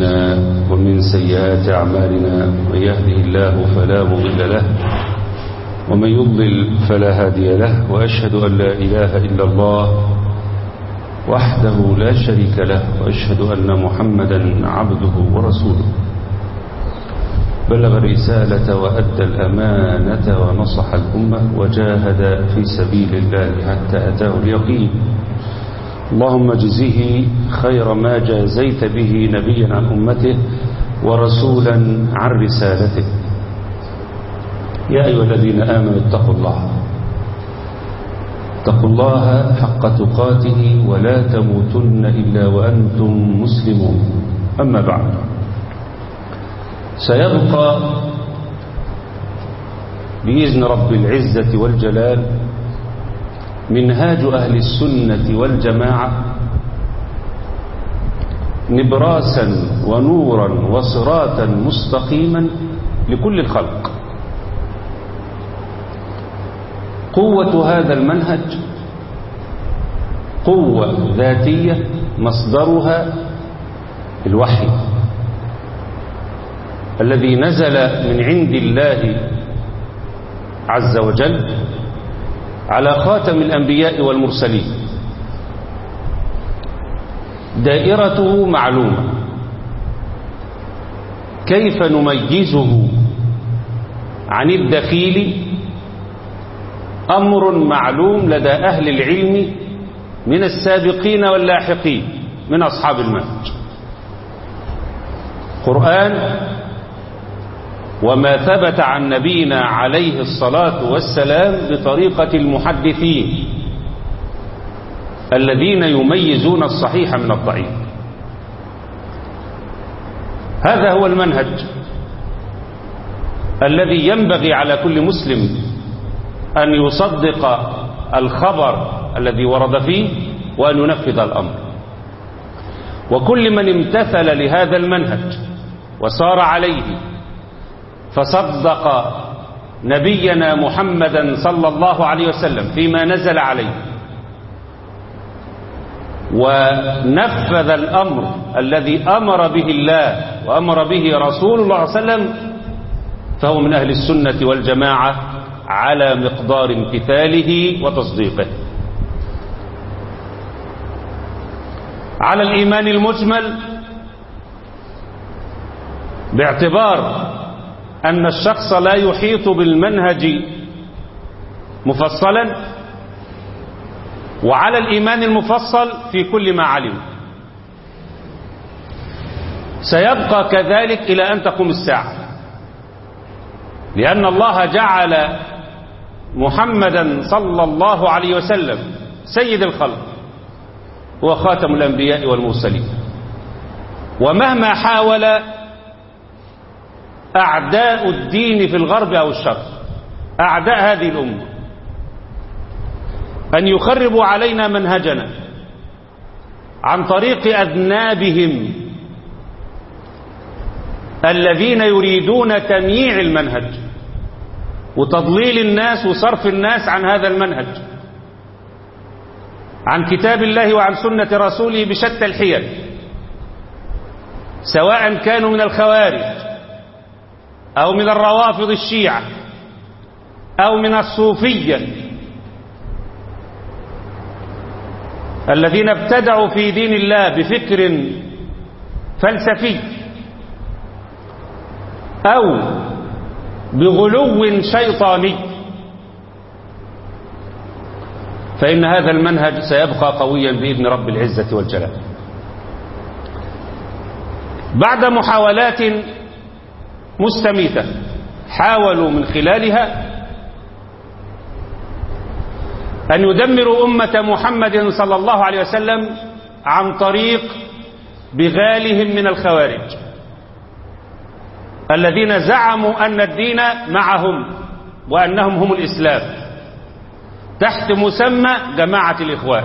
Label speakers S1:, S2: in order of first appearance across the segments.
S1: أنفسنا ومن سيئات أعمالنا من يهده الله فلا مضل له ومن يضلل فلا هادي له وأشهد أن لا إله إلا الله وحده لا شريك له وأشهد أن محمدا عبده ورسوله بلغ الرسالة وأدى الأمانة ونصح الأمة وجاهد في سبيل الله حتى أتاه اليقين اللهم جزه خير ما جازيت به نبيا عن أمته ورسولا عن رسالته يا أيها الذين آمنوا اتقوا الله اتقوا الله حق تقاته ولا تموتن إلا وأنتم مسلمون أما بعد سيبقى بإذن رب العزة والجلال منهاج أهل السنة والجماعة نبراسا ونورا وصراطا مستقيما لكل الخلق قوة هذا المنهج قوة ذاتية مصدرها الوحي الذي نزل من عند الله عز وجل على خاتم الأنبياء والمرسلين دائرته معلومة كيف نميزه عن الدخيل أمر معلوم لدى أهل العلم من السابقين واللاحقين من أصحاب المنهج قرآن وما ثبت عن نبينا عليه الصلاة والسلام بطريقة المحدثين الذين يميزون الصحيح من الضعيف هذا هو المنهج الذي ينبغي على كل مسلم أن يصدق الخبر الذي ورد فيه وأن ينفذ الأمر وكل من امتثل لهذا المنهج وصار عليه فصدق نبينا محمدا صلى الله عليه وسلم فيما نزل عليه ونفذ الأمر الذي أمر به الله وأمر به رسول الله صلى الله عليه وسلم فهو من أهل السنة والجماعة على مقدار امتثاله وتصديقه على الإيمان المجمل باعتبار أن الشخص لا يحيط بالمنهج مفصلا وعلى الإيمان المفصل في كل ما علم سيبقى كذلك إلى أن تقوم الساعة لأن الله جعل محمدا صلى الله عليه وسلم سيد الخلق هو خاتم الأنبياء والمرسلين ومهما حاول أعداء الدين في الغرب أو الشرق أعداء هذه الأمة أن يخربوا علينا منهجنا عن طريق أذنابهم الذين يريدون تمييع المنهج وتضليل الناس وصرف الناس عن هذا المنهج عن كتاب الله وعن سنة رسوله بشتى الحيل سواء كانوا من الخوارج أو من الروافض الشيعة أو من الصوفية الذين ابتدعوا في دين الله بفكر فلسفي أو بغلو شيطاني فإن هذا المنهج سيبقى قويا بإذن رب العزة والجلال بعد محاولات مستميتة حاولوا من خلالها أن يدمروا أمة محمد صلى الله عليه وسلم عن طريق بغالهم من الخوارج الذين زعموا أن الدين معهم وأنهم هم الإسلام تحت مسمى جماعة الإخوان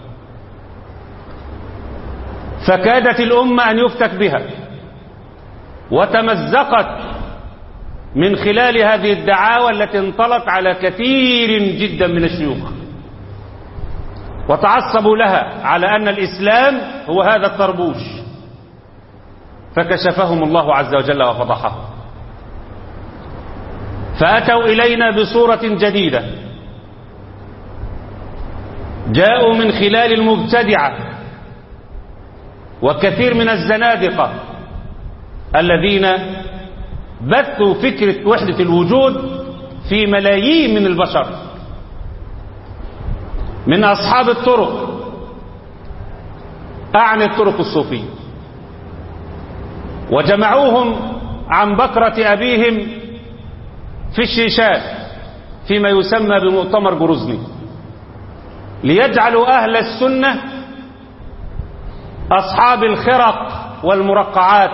S1: فكادت الأمة أن يفتك بها وتمزقت من خلال هذه الدعاوى التي انطلت على كثير جدا من الشيوخ وتعصبوا لها على أن الإسلام هو هذا الطربوش فكشفهم الله عز وجل وفضحهم فأتوا إلينا بصورة جديدة جاءوا من خلال المبتدعة وكثير من الزنادقة الذين بثوا فكرة وحدة الوجود في ملايين من البشر من أصحاب الطرق أعني الطرق الصوفية وجمعوهم عن بكرة أبيهم في الشيشات فيما يسمى بمؤتمر جروزني ليجعلوا أهل السنة أصحاب الخرق والمرقعات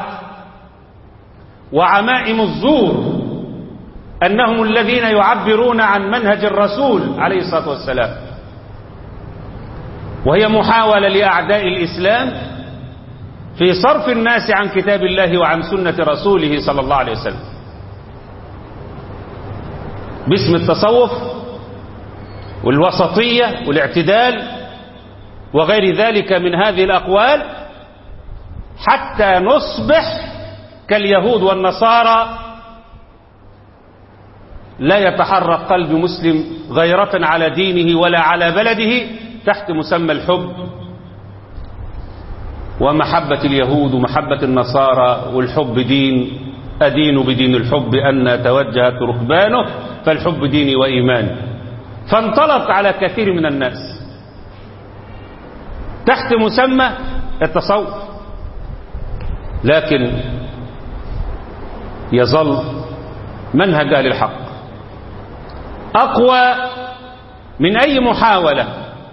S1: وعمائم الزور أنهم الذين يعبرون عن منهج الرسول عليه الصلاة والسلام وهي محاولة لأعداء الإسلام في صرف الناس عن كتاب الله وعن سنة رسوله صلى الله عليه وسلم باسم التصوف والوسطية والاعتدال وغير ذلك من هذه الأقوال حتى نصبح كاليهود والنصارى لا يتحرك قلب مسلم غيرة على دينه ولا على بلده تحت مسمى الحب ومحبة اليهود ومحبة النصارى والحب دين أدين بدين الحب أن توجهت ركبانه فالحب ديني وإيماني فانطلق على كثير من الناس تحت مسمى التصوف لكن يظل منهج أهل الحق أقوى من أي محاولة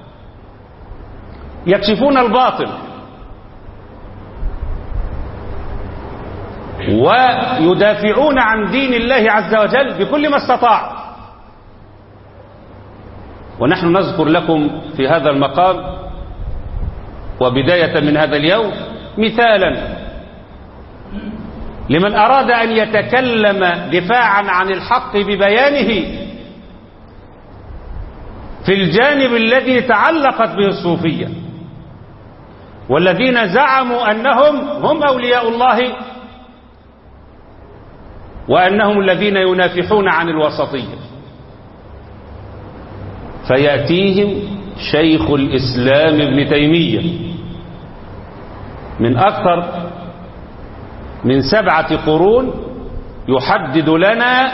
S1: يكشفون الباطل ويدافعون عن دين الله عز وجل بكل ما استطاع ونحن نذكر لكم في هذا المقام وبداية من هذا اليوم مثالا لمن أراد أن يتكلم دفاعا عن الحق ببيانه في الجانب الذي تعلقت به الصوفية والذين زعموا أنهم هم أولياء الله وأنهم الذين ينافحون عن الوسطية فيأتيهم شيخ الإسلام ابن تيمية من أكثر من سبعة قرون يحدد لنا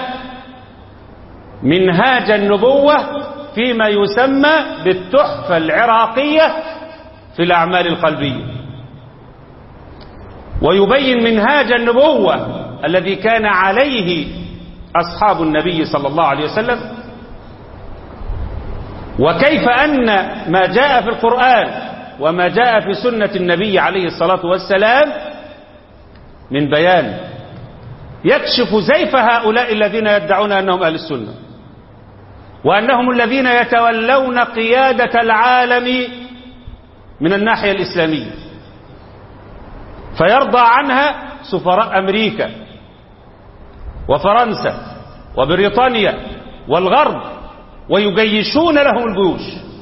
S1: منهاج النبوة فيما يسمى بالتحفة العراقية في الأعمال القلبية ويبين منهاج النبوة الذي كان عليه أصحاب النبي صلى الله عليه وسلم وكيف أن ما جاء في القرآن وما جاء في سنة النبي عليه الصلاة والسلام من بيان يكشف زيف هؤلاء الذين يدعون أنهم أهل السنة وأنهم الذين يتولون قيادة العالم من الناحية الإسلامية فيرضى عنها سفراء أمريكا وفرنسا وبريطانيا والغرب ويجيشون لهم الجيوش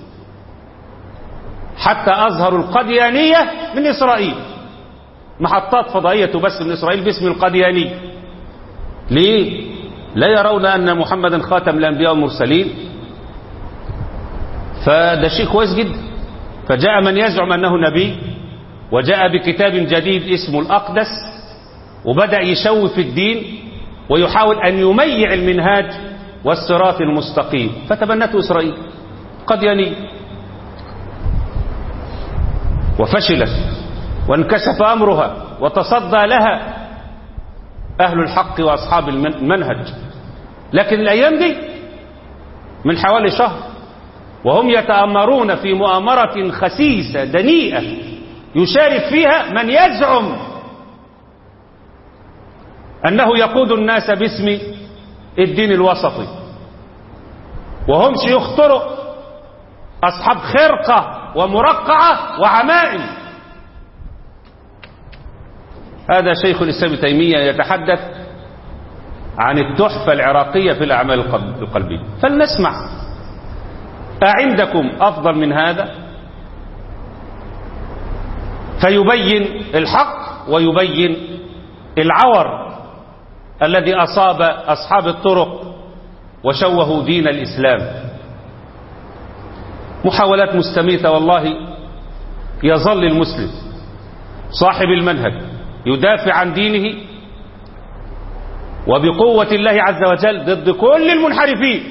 S1: حتى أظهروا القديانية من إسرائيل محطات فضائية تبث من إسرائيل باسم القدياني ليه؟ لا يرون أن محمدا خاتم الأنبياء والمرسلين فده شيء كويس جدا فجاء من يزعم أنه نبي وجاء بكتاب جديد اسمه الأقدس وبدأ يشوه في الدين ويحاول أن يميع المنهاج والصراط المستقيم فتبنته إسرائيل قديانية وفشلت وانكشف أمرها وتصدى لها أهل الحق وأصحاب المنهج لكن الأيام دي من حوالي شهر وهم يتأمرون في مؤامرة خسيسة دنيئة يشارك فيها من يزعم أنه يقود الناس باسم الدين الوسطي وهم شيوخ طرق أصحاب خرقة ومرقعة وعمائم هذا شيخ الإسلام تيمية يتحدث عن التحفة العراقية في الأعمال القلبية فلنسمع أعندكم أفضل من هذا فيبين الحق ويبين العور الذي أصاب أصحاب الطرق وشوهوا دين الإسلام محاولات مستميتة والله يظل المسلم صاحب المنهج يدافع عن دينه وبقوة الله عز وجل ضد كل المنحرفين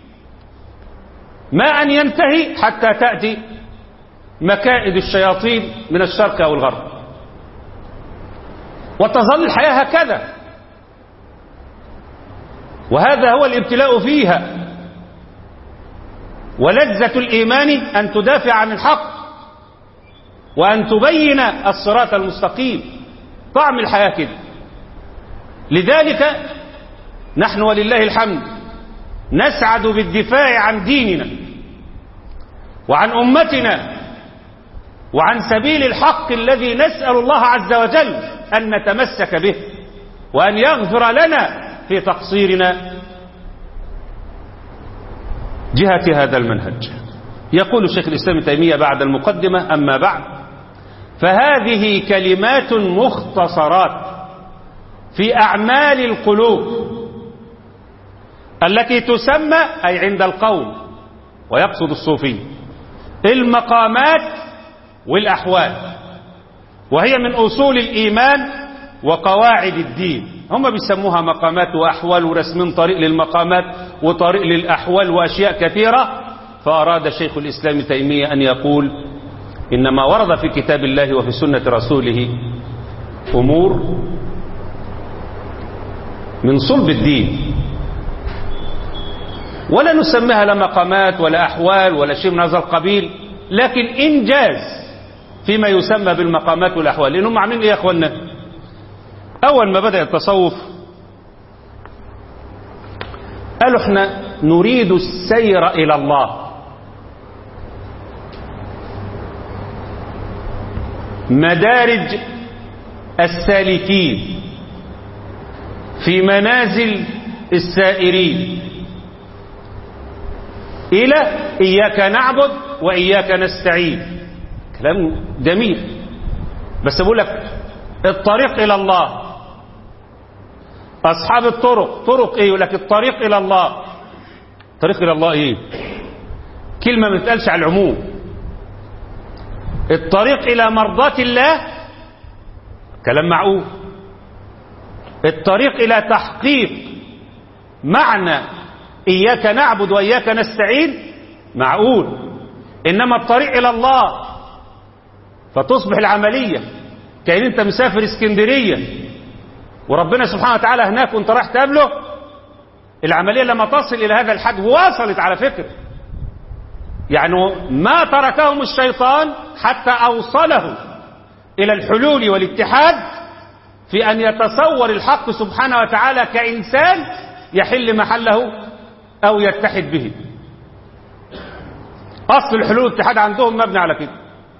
S1: ما أن ينتهي حتى تأتي مكائد الشياطين من الشرق أو الغرب وتظل الحياة هكذا وهذا هو الابتلاء فيها ولذة الإيمان أن تدافع عن الحق وأن تبين الصراط المستقيم طعم الحياة كده لذلك نحن ولله الحمد نسعد بالدفاع عن ديننا وعن أمتنا وعن سبيل الحق الذي نسأل الله عز وجل أن نتمسك به وأن يغفر لنا في تقصيرنا جهة هذا المنهج يقول شيخ الإسلام تيمية بعد المقدمة أما بعد فهذه كلمات مختصرات في أعمال القلوب التي تسمى أي عند القوم ويقصد الصوفي المقامات والأحوال وهي من أصول الإيمان وقواعد الدين هم بيسموها مقامات وأحوال ورسمين طريق للمقامات وطريق للأحوال وأشياء كثيرة فأراد شيخ الإسلام تيمية أن يقول إنما ورد في كتاب الله وفي سنة رسوله أمور من صلب الدين ولا نسميها لا مقامات ولا أحوال ولا شيء من هذا القبيل لكن إنجاز فيما يسمى بالمقامات والأحوال لأنهم عاملين إيه يا أخوانا أول ما بدأ التصوف قالوا احنا نريد السير إلى الله مدارج السالكين في منازل السائرين إلى إياك نعبد وإياك نستعين كلام جميل بس بقول لك الطريق إلى الله أصحاب الطرق طرق إيه يقول لك الطريق إلى الله الطريق إلى الله إيه كلمة ما تتقالش على العموم الطريق إلى مرضاة الله كلام معقول الطريق إلى تحقيق معنى إياك نعبد وإياك نستعين معقول إنما الطريق إلى الله فتصبح العملية كأن أنت مسافر اسكندرية وربنا سبحانه وتعالى هناك وانت رايح تقابله العملية لما تصل إلى هذا الحد وصلت على فكرة يعني ما تركهم الشيطان حتى أوصله إلى الحلول والاتحاد في أن يتصور الحق سبحانه وتعالى كإنسان يحل محله أو يتحد به أصل الحلول والاتحاد عندهم مبني على كده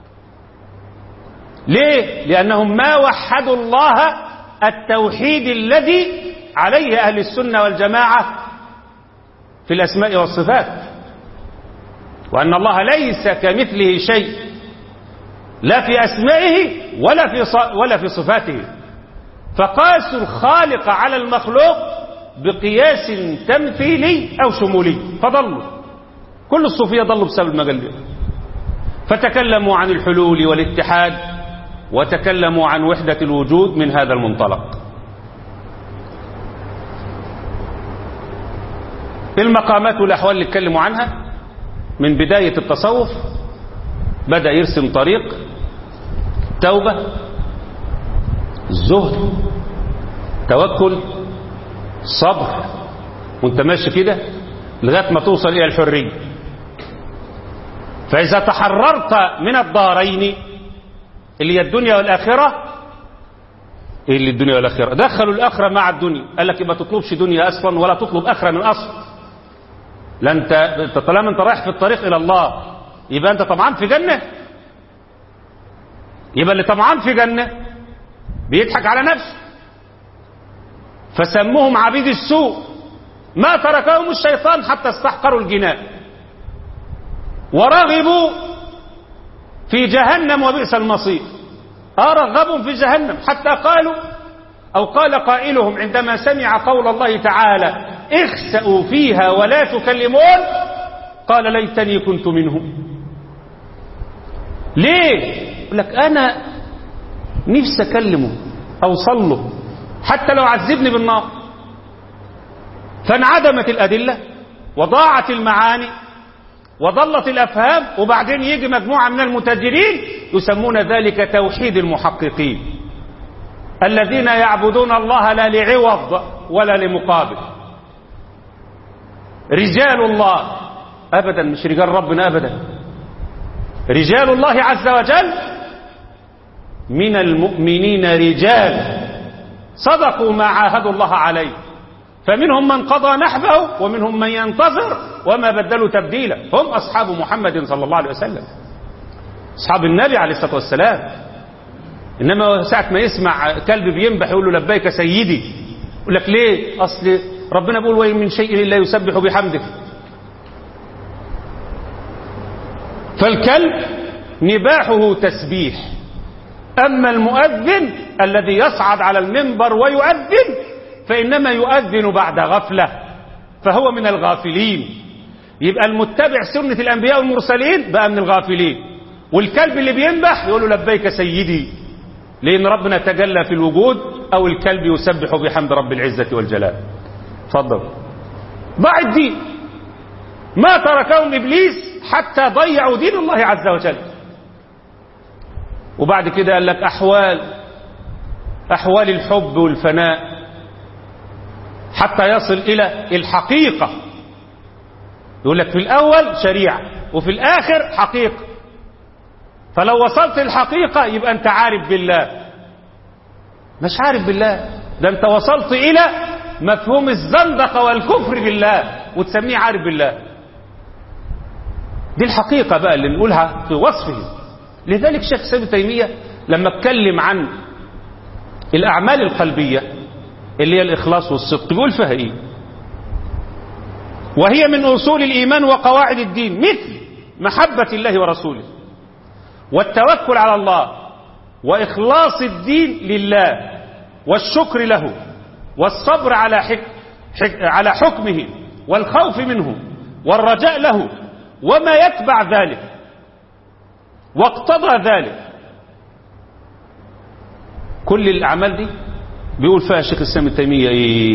S1: ليه؟ لأنهم ما وحدوا الله التوحيد الذي عليه أهل السنة والجماعة في الأسماء والصفات وأن الله ليس كمثله شيء لا في أسمائه ولا في ولا في صفاته فقاسوا الخالق على المخلوق بقياس تمثيلي أو شمولي فضلوا كل الصوفية ضلوا بسبب المجال ده فتكلموا عن الحلول والاتحاد وتكلموا عن وحدة الوجود من هذا المنطلق المقامات والأحوال اللي اتكلموا عنها من بداية التصوف بدأ يرسم طريق توبة زهد توكل صبر وانت ماشي كده لغاية ما توصل إلى الحرية فإذا تحررت من الدارين اللي هي الدنيا والآخرة ايه اللي الدنيا والآخرة دخلوا الآخرة مع الدنيا قال لك ما تطلبش دنيا أصلا ولا تطلب آخرة من أصل لا انت انت طالما انت رايح في الطريق إلى الله يبقى انت طمعان في جنة يبقى اللي طمعان في جنة بيضحك على نفسه فسموهم عبيد السوء ما تركهم الشيطان حتى استحقروا الجنان ورغبوا في جهنم وبئس المصير أرغبوا في جهنم حتى قالوا أو قال قائلهم عندما سمع قول الله تعالى اخسأوا فيها ولا تكلمون قال ليتني كنت منهم ليه يقول لك أنا نفسي أكلمه أوصل له حتى لو عذبني بالنار فانعدمت الأدلة وضاعت المعاني وضلت الأفهام وبعدين يجي مجموعة من المتاجرين يسمون ذلك توحيد المحققين الذين يعبدون الله لا لعوض ولا لمقابل رجال الله أبدا مش رجال ربنا أبدا رجال الله عز وجل من المؤمنين رجال صدقوا ما عاهدوا الله عليه فمنهم من قضى نحبه ومنهم من ينتظر وما بدلوا تبديلا هم أصحاب محمد صلى الله عليه وسلم أصحاب النبي عليه الصلاة والسلام إنما ساعة ما يسمع كلب بينبح يقول له لبيك سيدي يقول لك ليه أصل ربنا بيقول وإن من شيء إلا يسبح بحمده فالكلب نباحه تسبيح أما المؤذن الذي يصعد على المنبر ويؤذن فإنما يؤذن بعد غفلة فهو من الغافلين يبقى المتبع سنة الأنبياء والمرسلين بقى من الغافلين والكلب اللي بينبح يقول له لبيك سيدي لأن ربنا تجلى في الوجود أو الكلب يسبح بحمد رب العزة والجلال تفضل ضاع الدين ما تركهم إبليس حتى ضيعوا دين الله عز وجل وبعد كده قال لك أحوال أحوال الحب والفناء حتى يصل إلى الحقيقة يقول لك في الأول شريعة وفي الآخر حقيقة فلو وصلت الحقيقة يبقى أنت عارف بالله مش عارف بالله ده أنت وصلت إلى مفهوم الزندقة والكفر بالله وتسميه عارف بالله دي الحقيقة بقى اللي نقولها في وصفه لذلك شيخ سيد تيمية لما اتكلم عن الأعمال القلبية اللي هي الإخلاص والصدق بيقول فيها إيه وهي من أصول الإيمان وقواعد الدين مثل محبة الله ورسوله والتوكل على الله وإخلاص الدين لله والشكر له والصبر على حك حك على حكمه والخوف منه والرجاء له وما يتبع ذلك واقتضى ذلك كل الأعمال دي بيقول فيها الشيخ الإسلام التيمية إيه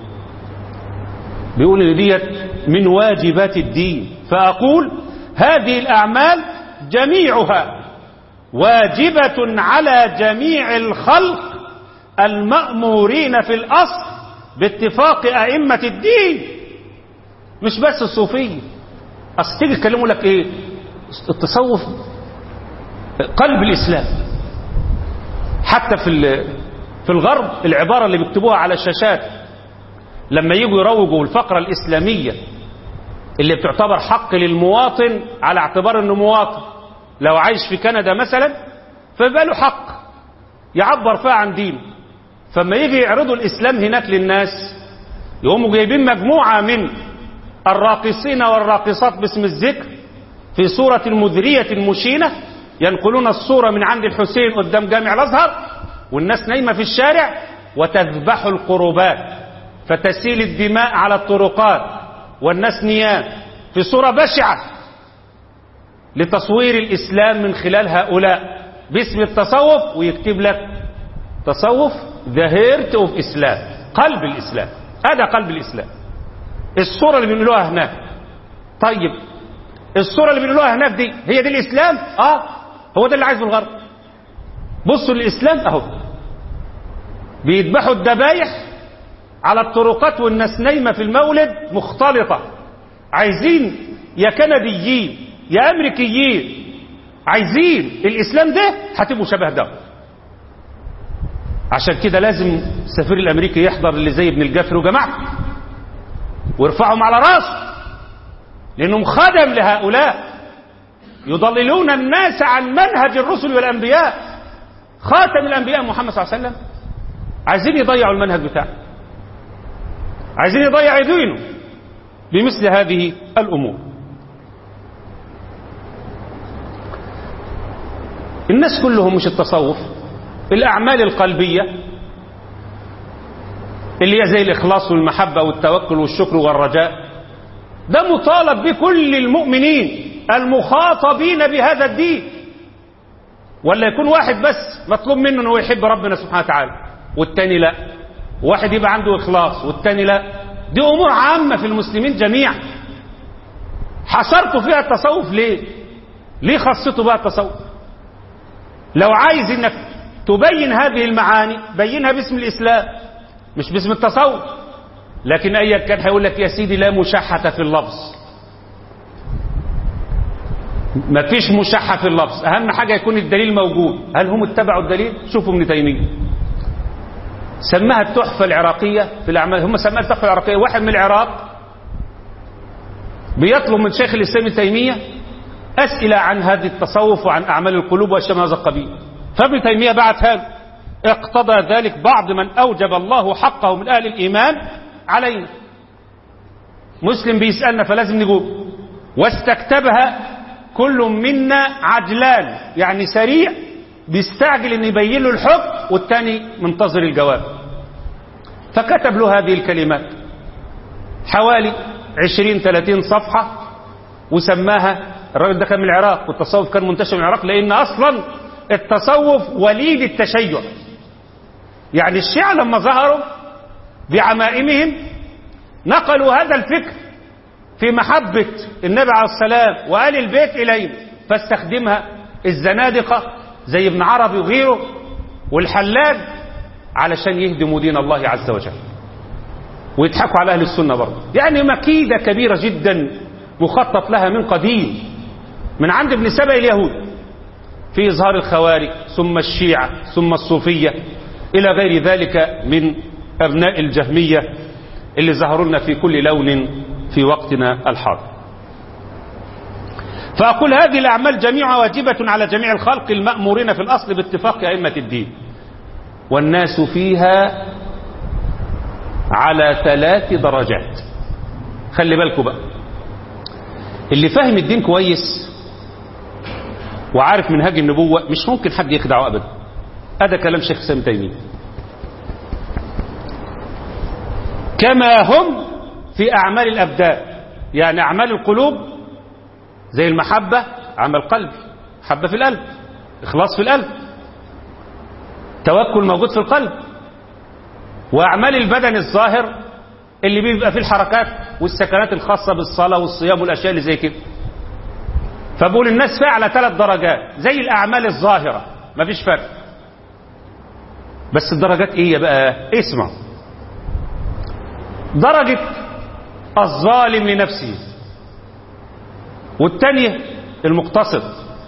S1: بيقول إن ديت من واجبات الدين فأقول هذه الأعمال جميعها واجبة على جميع الخلق المأمورين في الأصل باتفاق أئمة الدين مش بس الصوفية أصل تيجي تكلموا لك إيه التصوف قلب الإسلام حتى في في الغرب العبارة اللي بيكتبوها على الشاشات لما يجوا يروجوا الفقرة الإسلامية اللي بتعتبر حق للمواطن على اعتبار انه مواطن لو عايش في كندا مثلا فيبقى له حق يعبر فيها عن دينه فما يجي يعرضوا الإسلام هناك للناس يقوموا جايبين مجموعة من الراقصين والراقصات باسم الذكر في صورة المذرية المشينة ينقلون الصورة من عند الحسين قدام جامع الأزهر والناس نايمة في الشارع وتذبح القربات فتسيل الدماء على الطرقات والناس نيام في صورة بشعة لتصوير الإسلام من خلال هؤلاء باسم التصوف ويكتب لك تصوف the heart of إسلام قلب الإسلام هذا قلب الإسلام الصورة اللي بنقولوها هناك طيب الصورة اللي بنقولوها هناك دي هي دي الإسلام آه هو ده اللي عايزه الغرب بصوا الإسلام أهو بيذبحوا الذبايح على الطرقات والناس نايمة في المولد مختلطة عايزين يا كنديين يا أمريكيين عايزين الإسلام ده هتبقوا شبه ده عشان كده لازم السفير الأمريكي يحضر اللي زي ابن الجفر وجماعته ويرفعهم على راسه لأنهم خدم لهؤلاء يضللون الناس عن منهج الرسل والأنبياء خاتم الأنبياء محمد صلى الله عليه وسلم عايزين يضيعوا المنهج بتاعه عايزين يضيع دينه بمثل هذه الأمور الناس كلهم مش التصوف الأعمال القلبية اللي هي زي الإخلاص والمحبة والتوكل والشكر والرجاء ده مطالب بكل المؤمنين المخاطبين بهذا الدين ولا يكون واحد بس مطلوب منه انه يحب ربنا سبحانه وتعالى والتاني لا واحد يبقى عنده إخلاص والتاني لا دي أمور عامة في المسلمين جميعا حصرتوا فيها التصوف ليه ليه خصتوا بقى التصوف لو عايز انك تبين هذه المعاني بينها باسم الإسلام مش باسم التصوف لكن أيا كان هيقول لك يا سيدي لا مشحة في اللفظ ما فيش مشحة في اللفظ أهم حاجة يكون الدليل موجود هل هم اتبعوا الدليل شوفوا ابن تيمية سماها التحفة العراقية في الأعمال هم سماها التحفة العراقية واحد من العراق بيطلب من شيخ الإسلام ابن تيمية أسئلة عن هذه التصوف وعن أعمال القلوب وأشياء من هذا القبيل فابن تيمية بعتها له اقتضى ذلك بعض من أوجب الله حقه من أهل الإيمان علينا مسلم بيسألنا فلازم نجوب واستكتبها كل منا عجلان يعني سريع بيستعجل ان يبين له الحكم والتاني منتظر الجواب فكتب له هذه الكلمات حوالي عشرين ثلاثين صفحة وسماها الراجل ده كان من العراق والتصوف كان منتشر من العراق لأن أصلا التصوف وليد التشيع يعني الشيعة لما ظهروا بعمائمهم نقلوا هذا الفكر في محبة النبي عليه السلام وآل البيت إليه فاستخدمها الزنادقة زي ابن عربي وغيره والحلاج علشان يهدموا دين الله عز وجل ويضحكوا على أهل السنة برضه يعني مكيدة كبيرة جدا مخطط لها من قديم من عند ابن سبأ اليهود في إظهار الخوارج ثم الشيعة ثم الصوفية إلى غير ذلك من أبناء الجهمية اللي ظهروا لنا في كل لون في وقتنا الحاضر فأقول هذه الأعمال جميعها واجبة على جميع الخلق المأمورين في الأصل باتفاق أئمة الدين والناس فيها على ثلاث درجات خلي بالكم بقى اللي فاهم الدين كويس وعارف منهاج النبوة مش ممكن حد يخدعه أبدا هذا كلام شيخ سام تيمية كما هم في أعمال الأبدان يعني أعمال القلوب زي المحبة عمل قلب حبة في القلب إخلاص في القلب توكل موجود في القلب وأعمال البدن الظاهر اللي بيبقى فيه الحركات والسكنات الخاصة بالصلاة والصيام والأشياء اللي زي كده فبقول الناس فيها على ثلاث درجات زي الأعمال الظاهرة مفيش فرق بس الدرجات ايه بقى اسمع درجة الظالم لنفسه والتانية المقتصد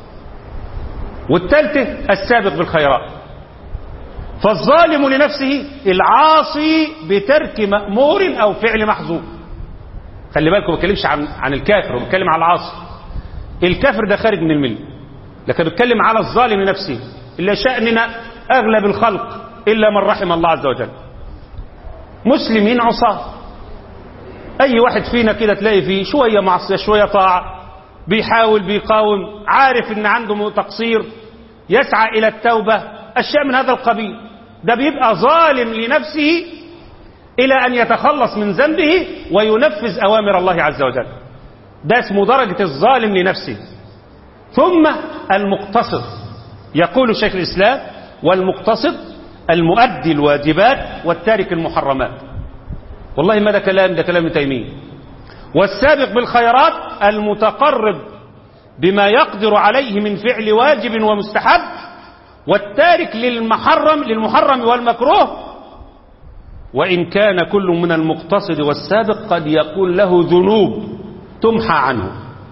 S1: والتالتة السابق بالخيرات فالظالم لنفسه العاصي بترك مأمور أو فعل محظور خلي بالكم ما بتكلمش عن عن الكافر وبتكلم على العاصي الكافر ده خارج من المله لكن بتكلم على الظالم لنفسه اللي شأننا أغلب الخلق إلا من رحم الله عز وجل مسلمين عصاة أي واحد فينا كده تلاقي فيه شوية معصية شوية طاعة بيحاول بيقاوم عارف ان عنده تقصير يسعى إلى التوبة أشياء من هذا القبيل ده بيبقى ظالم لنفسه إلى أن يتخلص من ذنبه وينفذ أوامر الله عز وجل ده اسمه درجة الظالم لنفسه ثم المقتصد يقول شيخ الإسلام والمقتصد المؤدي الواجبات والتارك المحرمات والله ما ده كلام ده كلام تيمية والسابق بالخيرات المتقرب بما يقدر عليه من فعل واجب ومستحب والتارك للمحرم للمحرم والمكروه وإن كان كل من المقتصد والسابق قد يكون له ذنوب تمحى عنه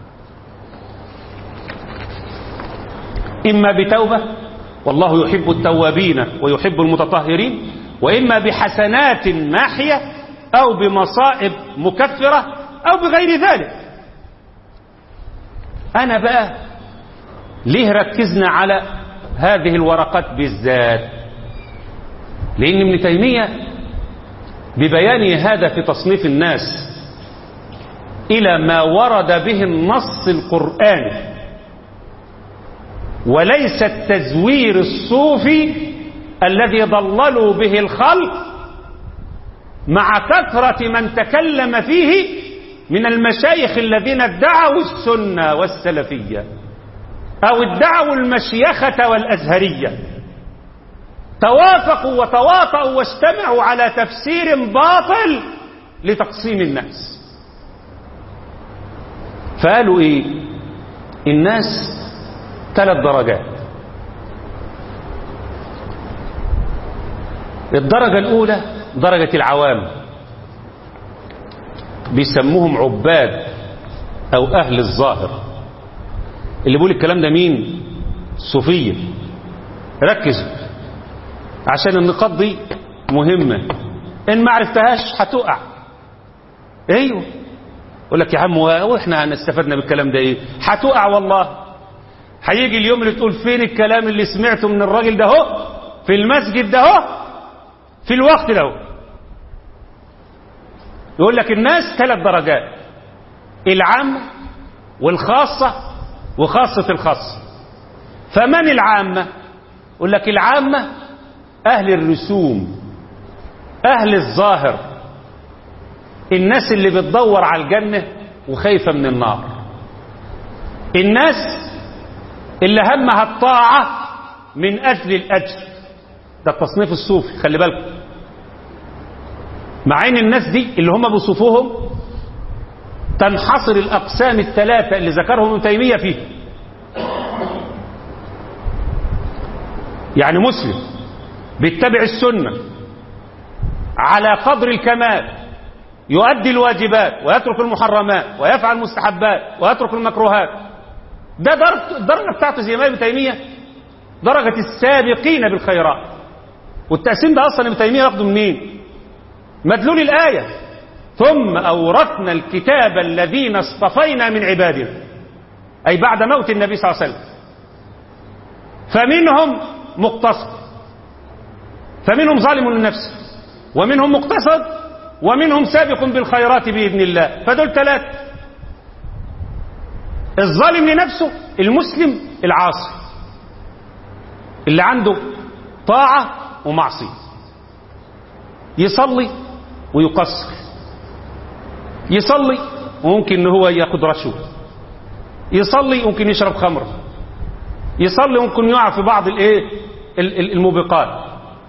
S1: إما بتوبة والله يحب التوابين ويحب المتطهرين وإما بحسنات ناحية أو بمصائب مكفرة أو بغير ذلك أنا بقى ليه ركزنا على هذه الورقات بالذات لأن ابن تيمية ببيان هذا في تصنيف الناس إلى ما ورد به النص القرآني وليس التزوير الصوفي الذي ضللوا به الخلق مع كثرة من تكلم فيه من المشايخ الذين ادعوا السنة والسلفية أو ادعوا المشيخة والأزهرية توافقوا وتواطؤوا واجتمعوا على تفسير باطل لتقسيم الناس فقالوا ايه الناس ثلاث درجات الدرجة الأولى درجة العوام بيسموهم عباد أو أهل الظاهر اللي بيقول الكلام ده مين الصوفية ركزوا عشان النقاط دي مهمة إن ما عرفتهاش هتقع ايوه يقول لك يا عم واحنا هنستفدنا بالكلام ده ايه هتقع والله هيجي اليوم اللي تقول فين الكلام اللي سمعته من الراجل ده اهو في المسجد ده اهو في الوقت ده اهو يقول لك الناس ثلاث درجات العامة والخاصة وخاصة الخاصة فمن العامة يقول لك العامة أهل الرسوم أهل الظاهر الناس اللي بتدور على الجنة وخايفة من النار الناس اللي همها الطاعة من أجل الأجر ده التصنيف الصوفي خلي بالكم مع ان الناس دي اللي هم بيوصفوهم تنحصر الأقسام الثلاثة اللي ذكرهم ابن تيمية فيه يعني مسلم بيتبع السنة على قدر الكمال يؤدي الواجبات ويترك المحرمات ويفعل المستحبات ويترك المكروهات ده الدرجة بتاعته زي ما ابن تيمية درجة السابقين بالخيرات والتقسيم ده أصلا ابن تيمية واخده منين مدلول الآية ثم أورثنا الكتاب الذين اصطفينا من عبادنا أي بعد موت النبي صلى الله عليه وسلم فمنهم مقتصد فمنهم ظالم لنفسه ومنهم مقتصد ومنهم سابق بالخيرات بإذن الله فدول ثلاثة الظالم لنفسه المسلم العاصي اللي عنده طاعة ومعصية يصلي ويقصر يصلي وممكن ان هو ياخد رشوه يصلي ممكن يشرب خمر يصلي ممكن يقع في بعض الايه الموبقات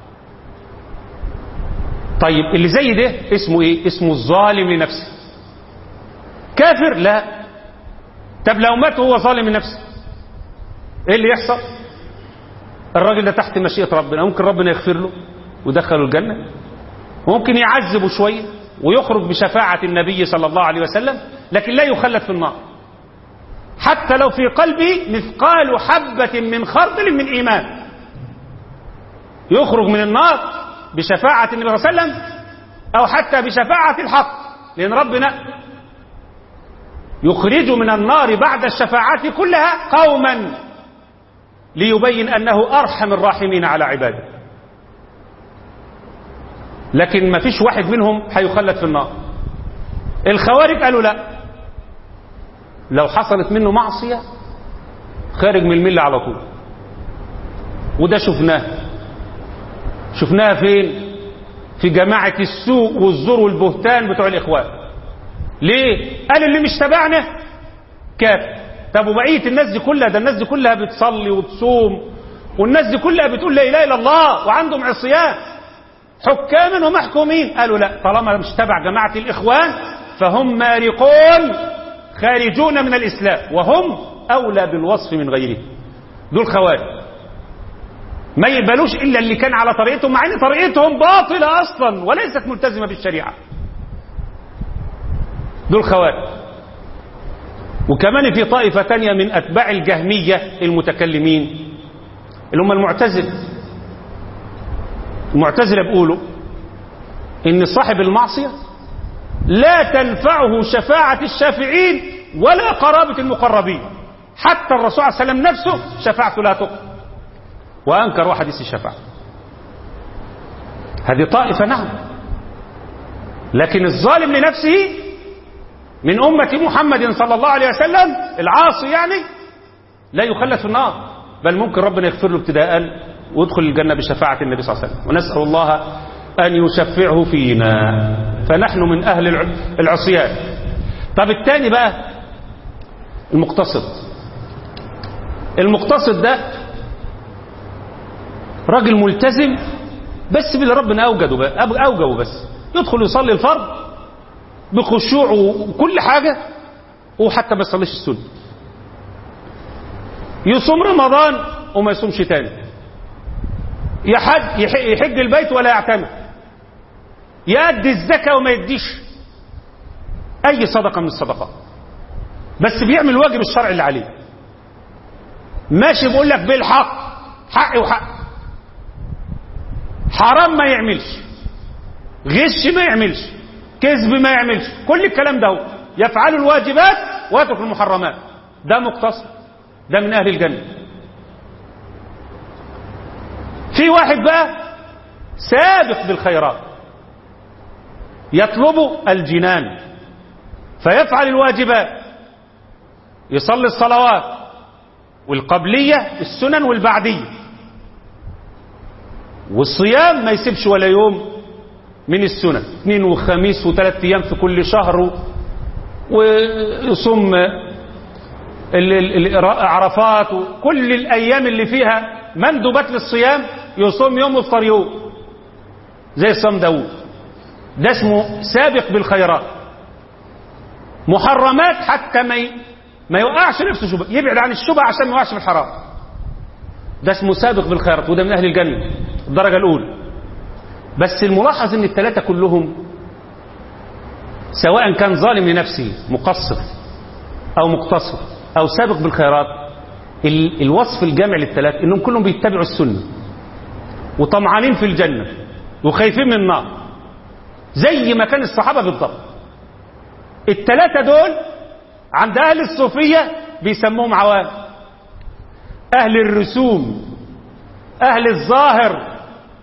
S1: طيب اللي زي ده اسمه ايه اسمه الظالم لنفسه كافر لا طب لو مات وهو ظالم لنفسه ايه اللي يحصل الراجل ده تحت مشيئة ربنا ممكن ربنا يغفر له ويدخله الجنة ممكن يعذبه شوية ويخرج بشفاعة النبي صلى الله عليه وسلم لكن لا يخلد في النار حتى لو في قلبه مثقال حبة من خردل من إيمان يخرج من النار بشفاعة النبي صلى الله عليه وسلم أو حتى بشفاعة الحق لأن ربنا يخرج من النار بعد الشفاعات كلها قوما ليبين أنه أرحم الراحمين على عباده لكن ما فيش واحد منهم هيخلد في النار الخوارج قالوا لا لو حصلت منه معصية خارج من الملة على طول وده شفناه شفناها فين في جماعة السوء والزور والبهتان بتوع الإخوان ليه قال اللي مش تبعنا كافر طب وبقية الناس دي كلها ده الناس دي كلها بتصلي وتصوم والناس دي كلها بتقول لا إله إلا الله وعندهم عصيان حكاما ومحكومين قالوا لا طالما مش تبع جماعة الإخوان فهم مارقون خارجون من الإسلام وهم أولى بالوصف من غيره دول خوارج ما يقبلوش إلا اللي كان على طريقتهم مع أن طريقتهم باطلة أصلا وليست ملتزمة بالشريعة دول خوارج وكمان في طائفة تانية من أتباع الجهمية المتكلمين اللي هم المعتزل المعتزلة بيقولوا إن صاحب المعصية لا تنفعه شفاعة الشافعين ولا قرابة المقربين حتى الرسول عليه وسلم نفسه شفاعته لا تقبل وأنكر حديث الشفاعة هذه طائفة نعم لكن الظالم لنفسه من أمة محمد صلى الله عليه وسلم العاصي يعني لا يخلد في النار بل ممكن ربنا يغفر له ابتداء ويدخل الجنة بشفاعة النبي صلى الله عليه وسلم ونسأل الله أن يشفعه فينا فنحن من أهل العصيان طب الثاني بقى المقتصد المقتصد ده راجل ملتزم بس باللي ربنا أوجده بقى أوجده بس يدخل يصلي الفرض بخشوع وكل حاجة وحتى ما يصليش السنة يصوم رمضان وما يصومش تاني يحج يحج البيت ولا يعتمر يأدي الزكاة وما يديش أي صدقة من الصدقات بس بيعمل الواجب الشرعي اللي عليه ماشي بيقول لك بالحق حق وحق حرام ما يعملش غش ما يعملش كذب ما يعملش كل الكلام ده يفعل الواجبات ويترك المحرمات ده مقتصد ده من أهل الجنة في واحد بقى سابق بالخيرات يطلب الجنان فيفعل الواجبات يصلي الصلوات والقبلية السنن والبعدية والصيام ما يسيبش ولا يوم من السنن اثنين وخميس وثلاث ايام في كل شهر ويصوم عرفات وكل الايام اللي فيها مندوبات للصيام يصوم يوم ويفطر يوم زي صوم داوود ده اسمه سابق بالخيرات محرمات حتى ما ما يوقعش نفسه شبه يبعد عن الشبهه عشان ما يوقعش في الحرام ده اسمه سابق بالخيرات وده من اهل الجنه الدرجه الاولى بس الملاحظ ان الثلاثه كلهم سواء كان ظالم لنفسه مقصر او مقتصر او سابق بالخيرات الوصف الجامع للثلاث انهم كلهم بيتبعوا السنه وطمعانين في الجنه وخايفين من النار زي ما كان الصحابه بالضبط الثلاثه دول عند اهل الصوفيه بيسموهم عوام اهل الرسوم اهل الظاهر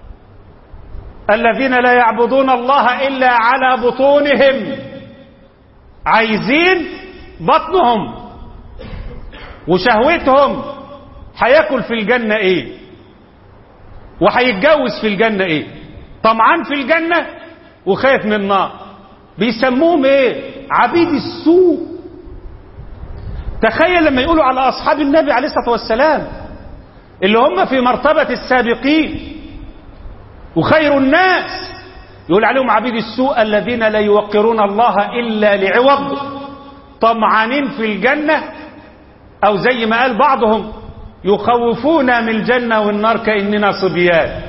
S1: الذين لا يعبدون الله الا على بطونهم عايزين بطنهم وشهوتهم هياكل في الجنه ايه وهيتجوز في الجنه ايه طمعان في الجنه وخايف من النار بيسموهم ايه عبيد السوء تخيل لما يقولوا على اصحاب النبي عليه الصلاه والسلام اللي هم في مرتبه السابقين وخير الناس يقول عليهم عبيد السوء الذين لا يوقرون الله الا لعوض طمعانين في الجنه او زي ما قال بعضهم يخوفونا من الجنه والنار كاننا صبيان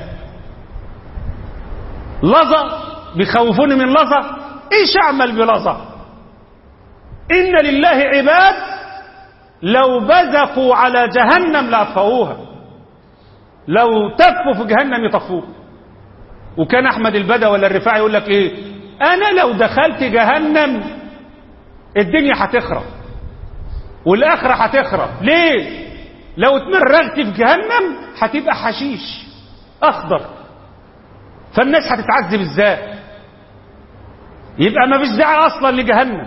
S1: لظى بيخوفوني من لظى ايش اعمل بلظى ان لله عباد لو بزقوا على جهنم لاطفئوها لو تفوا في جهنم يطفوها وكان احمد البدا ولا الرفاعي يقول لك ايه انا لو دخلت جهنم الدنيا هتخرب والاخره هتخرب ليه لو اتمرغت في جهنم هتبقى حشيش اخضر فالناس هتتعذب ازاي يبقى ما فيش داعي اصلا لجهنم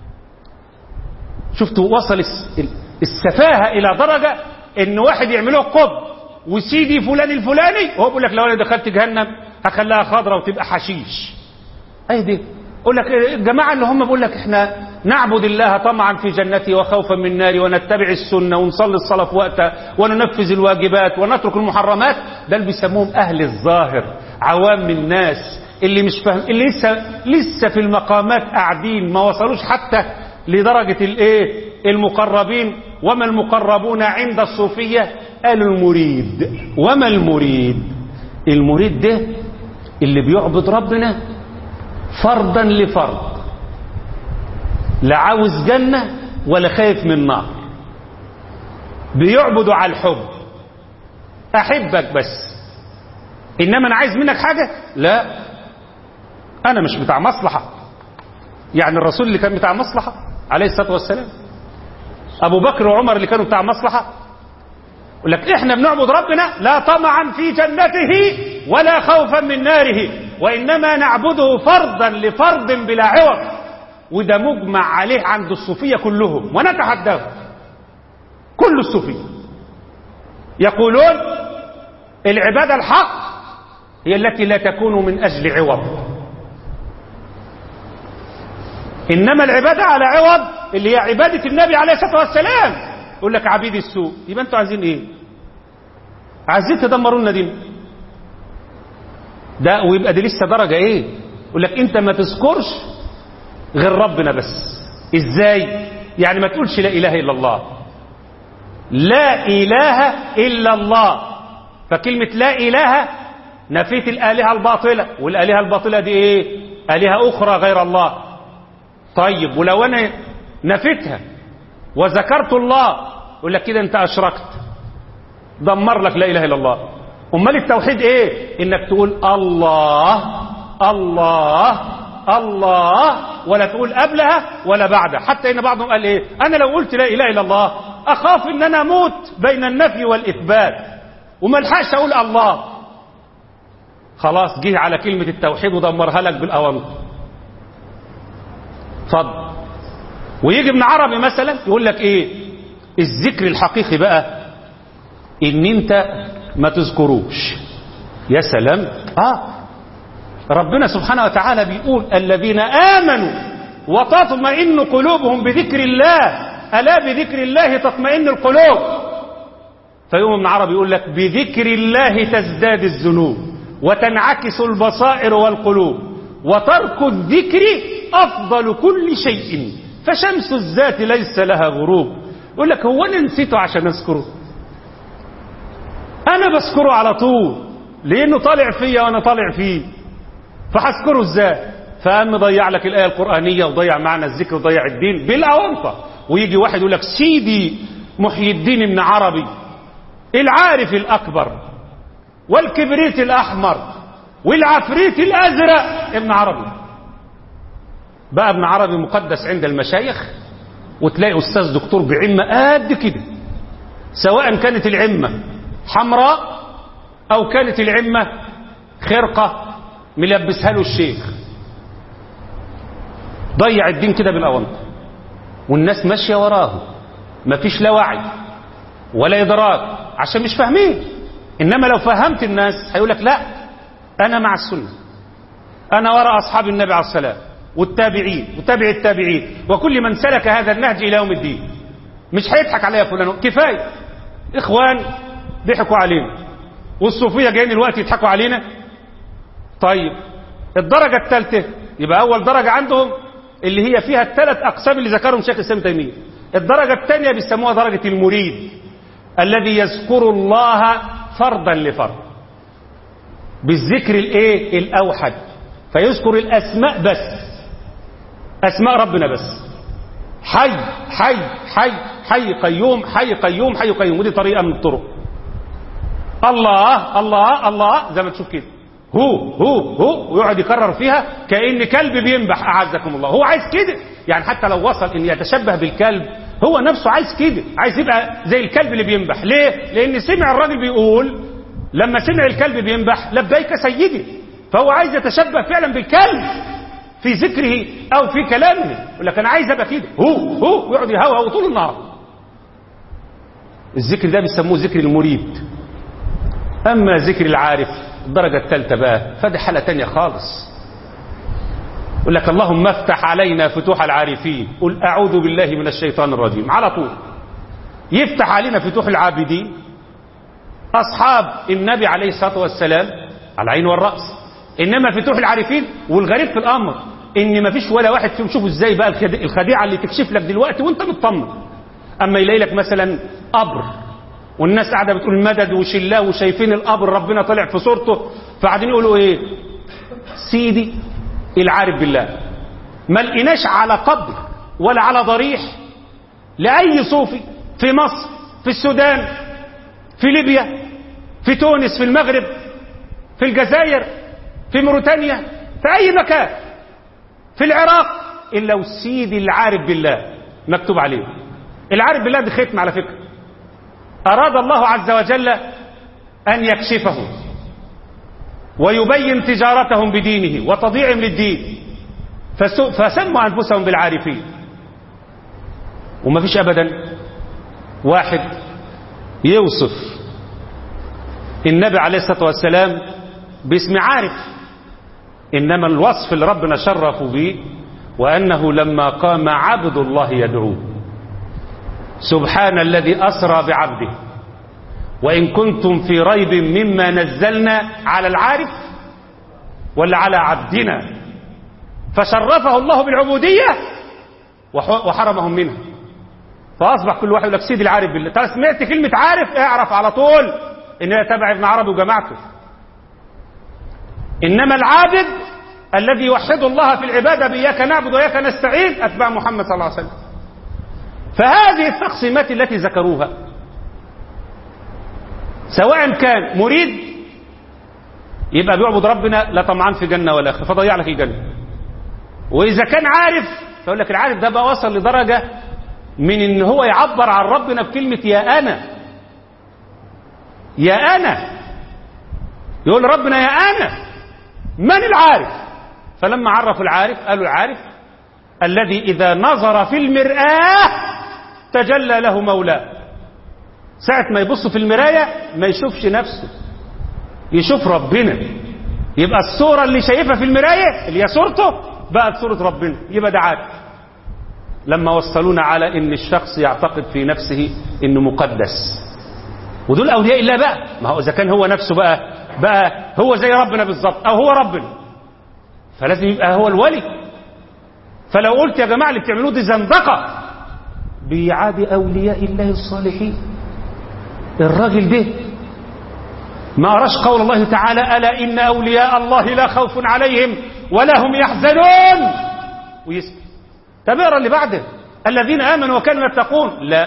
S1: شفتوا وصل السفاهه الى درجه ان واحد يعمله قب وسيدي فلان الفلاني وهو بيقول لك لو انا دخلت جهنم هخليها خضراء وتبقى حشيش اي دي يقول لك الجماعه اللي هم بيقول لك احنا نعبد الله طمعا في جنته وخوفا من النار ونتبع السنه ونصلي الصلاه في وقتها وننفذ الواجبات ونترك المحرمات ده اللي بيسموهم اهل الظاهر عوام الناس اللي مش فاهم اللي لسه لسه في المقامات قاعدين ما وصلوش حتى لدرجه الايه المقربين وما المقربون عند الصوفيه قالوا المريد وما المريد المريد ده اللي بيعبد ربنا فرضا لفرض لا عاوز جنة ولا خايف من نار بيعبدوا على الحب أحبك بس إنما أنا عايز منك حاجة لا أنا مش بتاع مصلحة يعني الرسول اللي كان بتاع مصلحة عليه الصلاة والسلام أبو بكر وعمر اللي كانوا بتاع مصلحة يقول لك إحنا بنعبد ربنا لا طمعا في جنته ولا خوفا من ناره وإنما نعبده فرضا لفرض بلا عوض وده مجمع عليه عند الصوفية كلهم ونتحداهم كل الصوفية يقولون العبادة الحق هي التي لا تكون من أجل عوض إنما العبادة على عوض اللي هي عبادة النبي عليه الصلاة والسلام يقول لك عبيد السوء يبقى أنتوا عايزين إيه عايزين تدمروا لنا دين ده ويبقى دي لسه درجة إيه يقول لك أنت ما تذكرش غير ربنا بس إزاي يعني ما تقولش لا إله إلا الله لا إله إلا الله فكلمة لا إله نفيت الآلهة الباطلة والآلهة الباطلة دي إيه آلهة أخرى غير الله طيب ولو أنا نفيتها وذكرت الله يقول لك كده أنت أشركت دمر لك لا إله إلا الله أمال التوحيد إيه إنك تقول الله الله الله ولا تقول قبلها ولا بعدها حتى إن بعضهم قال إيه أنا لو قلت لا إله إلا الله أخاف إن أنا أموت بين النفي والإثبات وما الحقش أقول الله خلاص جه على كلمة التوحيد ودمرها لك بالأوامر اتفضل ويجي ابن عربي مثلا يقول لك ايه الذكر الحقيقي بقى ان انت ما تذكروش يا سلام اه ربنا سبحانه وتعالى بيقول الذين آمنوا وتطمئن قلوبهم بذكر الله ألا بذكر الله تطمئن القلوب فيوم ابن عربي يقول لك بذكر الله تزداد الذنوب وتنعكس البصائر والقلوب وترك الذكر أفضل كل شيء فشمس الذات ليس لها غروب يقول لك هو أنا نسيته عشان أذكره أنا بذكره على طول لأنه طالع فيا وأنا طالع فيه فهذكره ازاي فقام ضيع لك الآية القرآنية وضيع معنى الذكر وضيع الدين بالأونطة ويجي واحد يقول لك سيدي محيي الدين ابن عربي العارف الأكبر والكبريت الأحمر والعفريت الأزرق ابن عربي بقى ابن عربي مقدس عند المشايخ وتلاقي أستاذ دكتور بعمة قد كده سواء كانت العمة حمراء أو كانت العمة خرقة ملبسها له الشيخ ضيع الدين كده بالأونطة والناس ماشية وراه مفيش لا وعي ولا إدراك عشان مش فاهمين إنما لو فهمت الناس هيقول لك لا أنا مع السنة أنا وراء أصحاب النبي عليه السلام والتابعين وتابع التابعين وكل من سلك هذا النهج إلى يوم الدين مش هيضحك عليا فلان كفاية إخوان ضحكوا علينا والصوفية جايين الوقت يضحكوا علينا طيب الدرجة الثالثة يبقى أول درجة عندهم اللي هي فيها الثلاث أقسام اللي ذكرهم شيخ الإسلام تيمية الدرجة الثانية بيسموها درجة المريد الذي يذكر الله فردا لفرد بالذكر الايه الاوحد فيذكر الاسماء بس اسماء ربنا بس حي حي حي حي قيوم حي قيوم حي قيوم ودي طريقه من الطرق الله الله الله زي ما تشوف كده هو هو هو ويقعد يكرر فيها كأن كلب بينبح أعزكم الله هو عايز كده يعني حتى لو وصل ان يتشبه بالكلب هو نفسه عايز كده عايز يبقى زي الكلب اللي بينبح ليه لان سمع الراجل بيقول لما سمع الكلب بينبح لبيك سيدي فهو عايز يتشبه فعلا بالكلب في ذكره او في كلامه يقول لك انا عايز ابقى كده هو هو ويقعد يهوهو طول النهار الذكر ده بيسموه ذكر المريد اما ذكر العارف الدرجة الثالثة بقى فدي حالة تانية خالص يقول لك اللهم افتح علينا فتوح العارفين قل أعوذ بالله من الشيطان الرجيم على طول يفتح علينا فتوح العابدين أصحاب النبي عليه الصلاة والسلام على العين والرأس إنما فتوح العارفين والغريب في الأمر إن ما فيش ولا واحد فيهم شوفوا إزاي بقى الخديعة اللي تكشف لك دلوقتي وأنت مطمن أما يلاقي لك مثلا قبر والناس قاعده بتقول مدد وشلاه وشايفين القبر ربنا طلع في صورته فقاعدين يقولوا ايه سيدي العارف بالله ما لقيناش على قبر ولا على ضريح لاي صوفي في مصر في السودان في ليبيا في تونس في المغرب في الجزائر في موريتانيا في اي مكان في العراق الا وسيدي العارف بالله مكتوب عليه العارف بالله دي ختم على فكره أراد الله عز وجل أن يكشفهم ويبين تجارتهم بدينه وتضييعهم للدين فسموا أنفسهم بالعارفين وما فيش أبدا واحد يوصف النبي عليه الصلاة والسلام باسم عارف إنما الوصف اللي ربنا شرفوا به وأنه لما قام عبد الله يدعوه سبحان الذي أسرى بعبده وإن كنتم في ريب مما نزلنا على العارف ولا على عبدنا فشرفه الله بالعبودية وحرمهم منها فأصبح كل واحد يقول لك سيدي العارف بالله طب سمعت كلمة عارف اعرف على طول إن هي تبع ابن عربي وجماعته إنما العابد الذي يوحد الله في العبادة بإياك نعبد وإياك نستعين أتباع محمد صلى الله عليه وسلم فهذه التقسيمات التي ذكروها سواء كان مريد يبقى بيعبد ربنا لا طمعان في جنة ولا آخر فضيع لك الجنة وإذا كان عارف فيقول لك العارف ده بقى وصل لدرجة من إن هو يعبر عن ربنا بكلمة يا أنا يا أنا يقول ربنا يا أنا من العارف فلما عرفوا العارف قالوا العارف الذي إذا نظر في المرآة تجلى له مولاه ساعة ما يبص في المراية ما يشوفش نفسه يشوف ربنا يبقى الصورة اللي شايفها في المراية اللي هي صورته بقت صورة ربنا يبقى ده عارف لما وصلونا على ان الشخص يعتقد في نفسه انه مقدس ودول اولياء الله بقى ما هو اذا كان هو نفسه بقى بقى هو زي ربنا بالظبط او هو ربنا فلازم يبقى هو الولي فلو قلت يا جماعه اللي بتعملوه دي زندقه بيعادي اولياء الله الصالحين الراجل ده ما قراش قول الله تعالى الا ان اولياء الله لا خوف عليهم ولا هم يحزنون ويسكت طب اقرا اللي بعده الذين امنوا وكانوا يتقون لا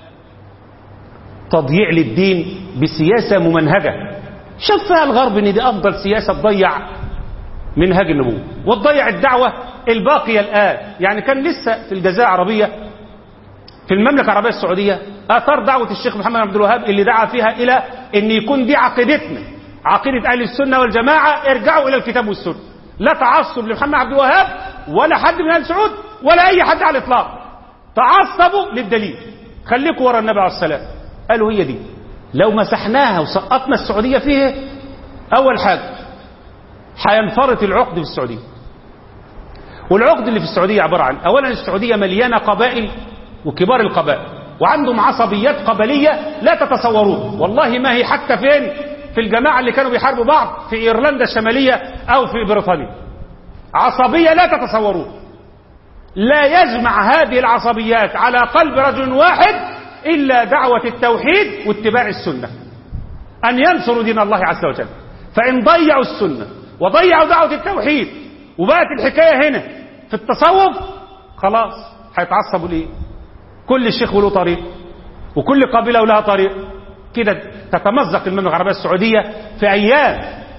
S1: تضييع للدين بسياسه ممنهجه شاف فيها الغرب ان دي افضل سياسه تضيع منهج النبوه وتضيع الدعوه الباقيه الان يعني كان لسه في الجزيره العربيه في المملكه العربيه السعوديه اثار دعوه الشيخ محمد عبد الوهاب اللي دعا فيها الى ان يكون دي عقيدتنا عقيده اهل السنه والجماعه ارجعوا الى الكتاب والسنه لا تعصب لمحمد عبد الوهاب ولا حد من اهل سعود ولا اي حد على الاطلاق تعصبوا للدليل خليكوا ورا النبي عليه السلام قالوا هي دي لو مسحناها وسقطنا السعوديه فيها اول حاجه هينفرط العقد في السعوديه والعقد اللي في السعوديه عباره عن اولا السعوديه مليانه قبائل وكبار القبائل وعندهم عصبيات قبليه لا تتصورون والله ما هي حتى فين في الجماعه اللي كانوا بيحاربوا بعض في ايرلندا الشماليه او في بريطانيا عصبيه لا تتصورون لا يجمع هذه العصبيات على قلب رجل واحد إلا دعوة التوحيد واتباع السنة أن ينصروا دين الله عز وجل فإن ضيعوا السنة وضيعوا دعوة التوحيد وبقت الحكاية هنا في التصوف خلاص هيتعصبوا ليه كل شيخ له طريق وكل قبيلة لها طريق كده تتمزق المملكة العربية السعودية في أيام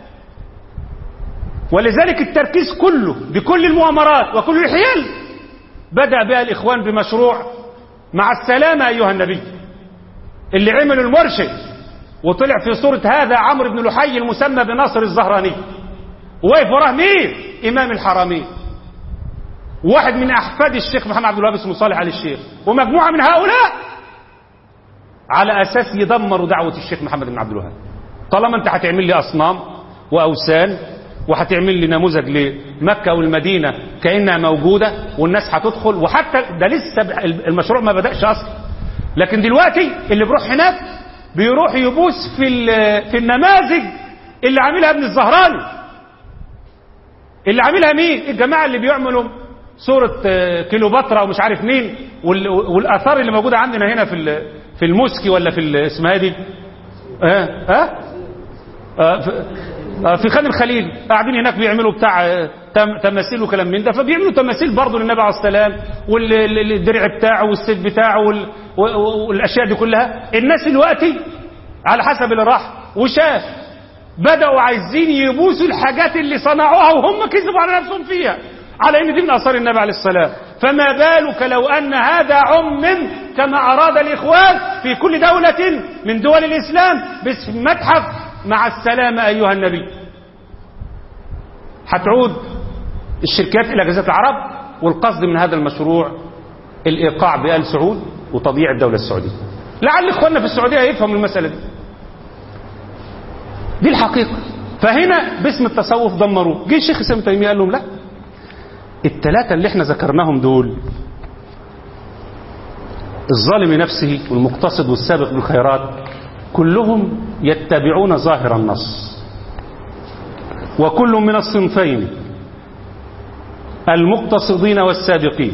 S1: ولذلك التركيز كله بكل المؤامرات وكل الحيل بدأ بها الإخوان بمشروع مع السلامة أيها النبي اللي عملوا المرشد وطلع في صورة هذا عمرو بن لحي المسمى بناصر الزهراني وواقف وراه مين إمام الحرمين واحد من أحفاد الشيخ محمد عبد الوهاب اسمه صالح علي الشيخ ومجموعة من هؤلاء على أساس يدمروا دعوة الشيخ محمد بن عبد الوهاب طالما أنت هتعمل لي أصنام وأوثان وهتعمل لي نموذج لمكة والمدينة كأنها موجودة والناس هتدخل وحتى ده لسه المشروع ما بدأش أصلا لكن دلوقتي اللي بيروح هناك بيروح يبوس في في النماذج اللي عاملها ابن الزهراني اللي عاملها مين الجماعة اللي بيعملوا صورة كيلوباترا ومش عارف مين والآثار اللي موجودة عندنا هنا في في الموسكي ولا في اسمها دي اه اه, آه في خان الخليل قاعدين هناك بيعملوا بتاع تماثيل وكلام من ده فبيعملوا تماثيل برضه للنبي عليه السلام والدرع بتاعه والسيف بتاعه والاشياء دي كلها الناس دلوقتي على حسب اللي راح وشاف بدأوا عايزين يبوسوا الحاجات اللي صنعوها وهم كذبوا على نفسهم فيها على ان دي من اثار النبي عليه السلام فما بالك لو ان هذا عمم كما اراد الاخوان في كل دولة من دول الاسلام باسم متحف مع السلامة أيها النبي هتعود الشركات إلى جزيرة العرب والقصد من هذا المشروع الإيقاع بآل سعود وتضييع الدولة السعودية لعل إخواننا في السعودية يفهموا المسألة دي دي الحقيقة فهنا باسم التصوف دمروه جه الشيخ ابن تيميه قال لهم لا الثلاثه اللي احنا ذكرناهم دول الظالم نفسه والمقتصد والسابق بالخيرات كلهم يتبعون ظاهر النص وكل من الصنفين المقتصدين والسابقين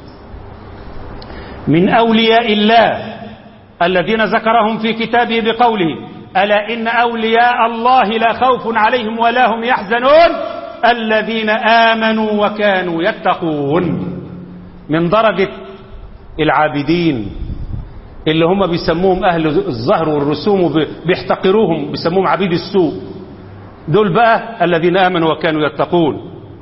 S1: من أولياء الله الذين ذكرهم في كتابه بقوله ألا إن أولياء الله لا خوف عليهم ولا هم يحزنون الذين آمنوا وكانوا يتقون من درجة العابدين اللي هم بيسموهم أهل الظهر والرسوم وبيحتقروهم بيسموهم عبيد السوء دول بقى الذين آمنوا وكانوا يتقون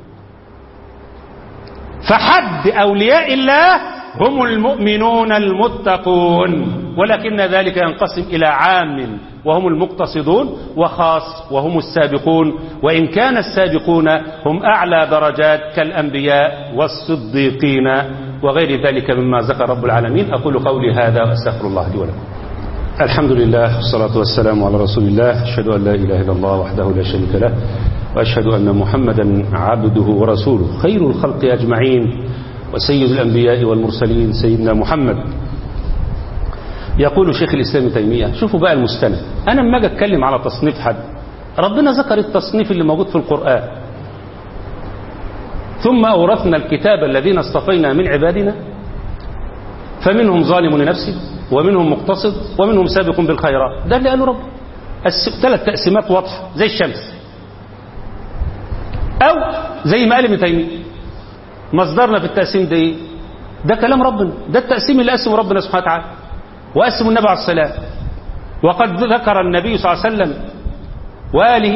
S1: فحد أولياء الله هم المؤمنون المتقون ولكن ذلك ينقسم إلى عام وهم المقتصدون وخاص وهم السابقون وإن كان السابقون هم أعلى درجات كالأنبياء والصديقين وغير ذلك مما ذكر رب العالمين أقول قولي هذا وأستغفر الله لي ولكم الحمد لله والصلاة والسلام على رسول الله أشهد أن لا إله إلا الله وحده لا شريك له وأشهد أن محمدا عبده ورسوله خير الخلق أجمعين وسيد الأنبياء والمرسلين سيدنا محمد يقول شيخ الإسلام تيمية شوفوا بقى المستند أنا لما أجي أتكلم على تصنيف حد ربنا ذكر التصنيف اللي موجود في القرآن ثم أورثنا الكتاب الذين اصطفينا من عبادنا فمنهم ظالم لنفسه ومنهم مقتصد ومنهم سابق بالخيرات ده اللي قاله رب ثلاث تقسيمات واضحة زي الشمس أو زي ما قال ابن تيمية مصدرنا في التقسيم ده ايه ده كلام ربنا ده التقسيم اللي قسمه ربنا سبحانه وتعالى وقسم النبي عليه السلام وقد ذكر النبي صلى الله عليه وسلم وآله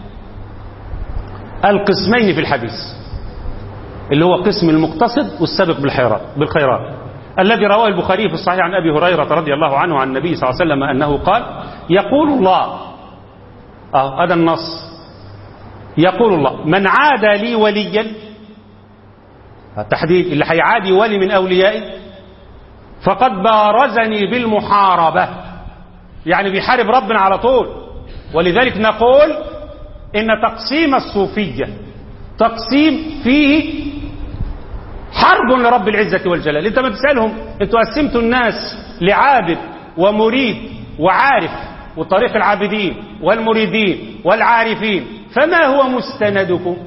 S1: القسمين في الحديث اللي هو قسم المقتصد والسابق بالخيرات بالخيرات الذي رواه البخاري في الصحيح عن أبي هريرة رضي الله عنه عن النبي صلى الله عليه وسلم أنه قال يقول الله اه هذا النص يقول الله من عادى لي وليا التحديد اللي هيعادي ولي من أوليائي فقد بارزني بالمحاربة يعني بيحارب ربنا على طول ولذلك نقول إن تقسيم الصوفية تقسيم فيه حرب لرب العزة والجلال انت ما تسألهم انتوا قسمتوا الناس لعابد ومريد وعارف وطريق العابدين والمريدين والعارفين فما هو مستندكم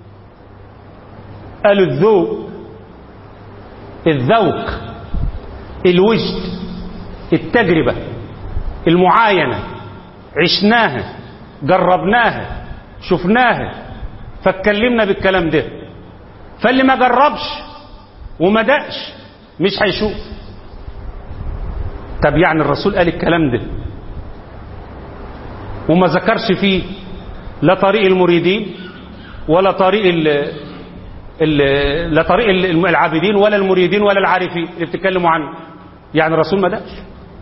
S1: قالوا الذوق الذوق الوجد التجربة المعاينة عشناها جربناها شفناها فاتكلمنا بالكلام ده فاللي ما جربش وما دقش مش هيشوف طب يعني الرسول قال الكلام ده وما ذكرش فيه لا طريق المريدين ولا طريق ال ال لا طريق العابدين ولا المريدين ولا العارفين اللي بتتكلموا عنه يعني الرسول ما دقش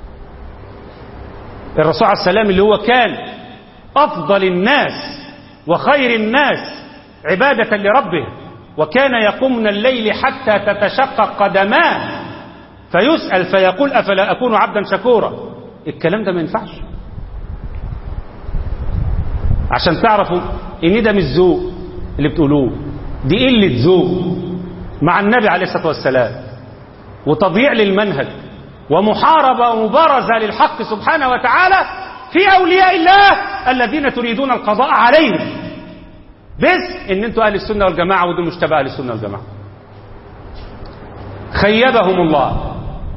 S1: الرسول عليه السلام اللي هو كان أفضل الناس وخير الناس عبادة لربه وكان يقوم من الليل حتى تتشقق قدماه فيسأل فيقول أفلا أكون عبدا شكورا الكلام ده ما ينفعش عشان تعرفوا ان ده مش ذوق اللي بتقولوه دي قلة ذوق مع النبي عليه الصلاة والسلام وتضييع للمنهج ومحاربة ومبارزة للحق سبحانه وتعالى في أولياء الله الذين تريدون القضاء عليهم بس ان انتوا اهل السنه والجماعه ودول مش تبع اهل السنه والجماعه خيبهم الله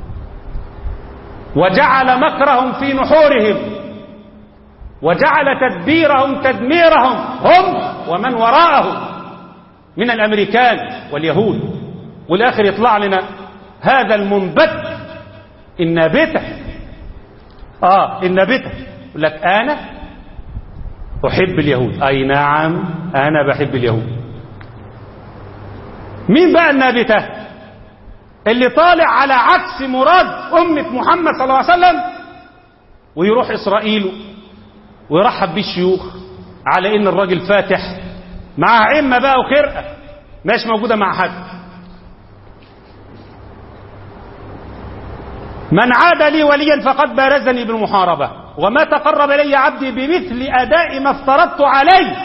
S1: وجعل مكرهم في نحورهم وجعل تدبيرهم تدميرهم هم ومن وراءهم من الامريكان واليهود والاخر يطلع لنا هذا المنبت النابته اه النابته يقول لك انا أحب اليهود أي نعم أنا بحب اليهود مين بقى النابتة اللي طالع على عكس مراد أمة محمد صلى الله عليه وسلم ويروح إسرائيل ويرحب بالشيوخ على إن الراجل فاتح معاه عمة بقى وخرقة مش موجودة مع حد من عاد لي وليا فقد بارزني بالمحاربة وما تقرب إلي عبدي بمثل أداء ما افترضت عليه